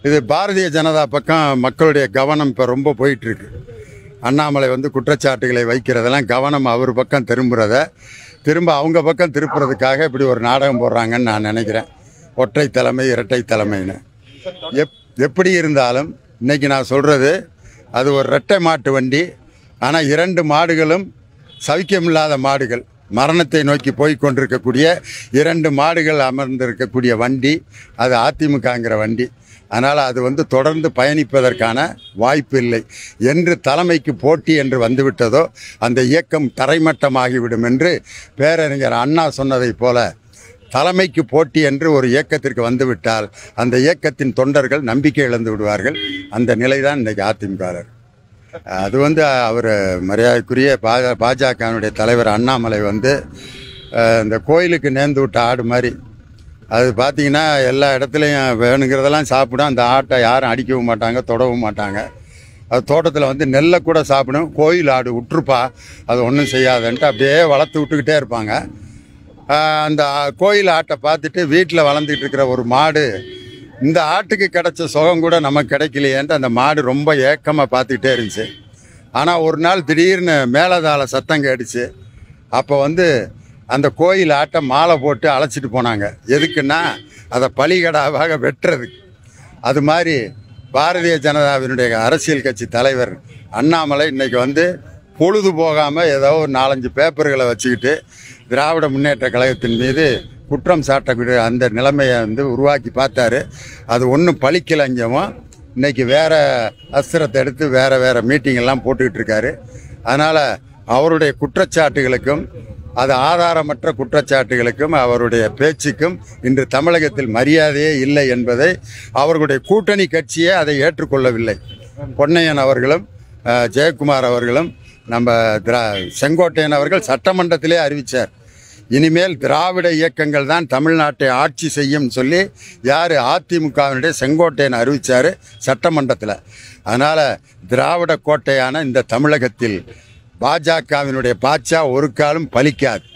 இது பாரதிய ஜனதா பக்கம் மக்களுடைய கவனம் இப்போ ரொம்ப போயிட்டு இருக்கு அண்ணாமலை வந்து குற்றச்சாட்டுகளை வைக்கிறதெல்லாம் கவனம் அவர் பக்கம் திரும்புறத திரும்ப அவங்க பக்கம் திருப்புறதுக்காக இப்படி ஒரு நாடகம் போடுறாங்கன்னு நான் நினைக்கிறேன் ஒற்றை தலைமை இரட்டை தலைமைன்னு எப் எப்படி இருந்தாலும் இன்னைக்கு நான் சொல்கிறது அது ஒரு ரெட்டை மாட்டு வண்டி ஆனால் இரண்டு மாடுகளும் சவிக்கமில்லாத மாடுகள் மரணத்தை நோக்கி போய் கொண்டிருக்கக்கூடிய இரண்டு மாடுகள் அமர்ந்திருக்கக்கூடிய வண்டி அது அதிமுகங்கிற வண்டி அதனால் அது வந்து தொடர்ந்து பயணிப்பதற்கான வாய்ப்பு இல்லை என்று தலைமைக்கு போட்டி என்று வந்துவிட்டதோ அந்த இயக்கம் தரைமட்டமாகிவிடும் என்று பேரறிஞர் அண்ணா சொன்னதைப் போல தலைமைக்கு போட்டி என்று ஒரு இயக்கத்திற்கு வந்துவிட்டால் அந்த இயக்கத்தின் தொண்டர்கள் நம்பிக்கை இழந்து விடுவார்கள் அந்த நிலைதான் இன்னைக்கு அதிமுக ல இருக்கு. அது வந்து அவர் மரியாதைக்குரிய பாஜ பாஜகவினுடைய தலைவர் அண்ணாமலை வந்து அஹ், இந்த கோயிலுக்கு நேர்ந்து விட்ட ஆடு மாதிரி அது பார்த்தீங்கன்னா எல்லா இடத்துலையும் வேணுங்கிறதெல்லாம் சாப்பிடும் அந்த ஆட்டை யாரும் அடிக்கவும் மாட்டாங்க தொடவும் மாட்டாங்க அது தோட்டத்தில் வந்து நெல்லை கூட சாப்பிடும் கோயில் ஆடு விட்டுருப்பா அது ஒன்றும் செய்யாதுன்ட்டு அப்படியே வளர்த்து விட்டுக்கிட்டே இருப்பாங்க ஆஹ் அந்த கோயில் ஆட்டை பார்த்துட்டு வீட்டில் வளர்ந்துட்டு இருக்கிற ஒரு மாடு இந்த ஆட்டுக்கு கிடைச்ச சுகம் கூட நமக்கு கிடைக்கலையேன்ட்டு அந்த மாடு ரொம்ப ஏக்கமாக பார்த்துக்கிட்டே இருந்துச்சு ஆனால் ஒரு நாள் திடீர்னு மேலதாள சத்தம் கேட்டுச்சு அப்போ வந்து அந்த கோயில் ஆட்டை மாலை போட்டு அழைச்சிட்டு போனாங்க எதுக்குன்னா அதை பலிகடாவாக வெட்டுறதுக்கு அது மாதிரி பாரதிய ஜனதாவினுடைய அரசியல் கட்சி தலைவர் அண்ணாமலை இன்னைக்கு வந்து பொழுது போகாமல் ஏதோ ஒரு நாலஞ்சு பேப்பர்களை வச்சுக்கிட்டு திராவிட முன்னேற்ற கழகத்தின் மீது குற்றம் சாட்டக்கூடிய அந்த நிலைமையை வந்து உருவாக்கி பார்த்தாரு அது ஒன்றும் பழிக்கலைஞ்சவும் இன்னைக்கு வேற அஸ்திரத்தை எடுத்து வேற வேற மீட்டிங் எல்லாம் போட்டுக்கிட்டு இருக்காரு அதனால அவருடைய குற்றச்சாட்டுகளுக்கும் அது ஆதாரமற்ற குற்றச்சாட்டுகளுக்கும் அவருடைய பேச்சுக்கும் இன்று தமிழகத்தில் மரியாதையே இல்லை என்பதை அவர்களுடைய கூட்டணி கட்சியே அதை ஏற்றுக்கொள்ளவில்லை பொன்னையன் அவர்களும் அஹ், ஜெயக்குமார் அவர்களும் நம்ம திரா செங்கோட்டையன் அவர்கள் சட்டமன்றத்திலே அறிவித்தார் இனிமேல் திராவிட இயக்கங்கள் தான் தமிழ்நாட்டை ஆட்சி செய்யும் சொல்லி யார் அதிமுகவினுடைய செங்கோட்டையன் அறிவிச்சார் சட்டமன்றத்தில் அதனால் திராவிட கோட்டையான இந்த தமிழகத்தில் பாஜகவினுடைய பாச்சா ஒரு காலம் பலிக்காது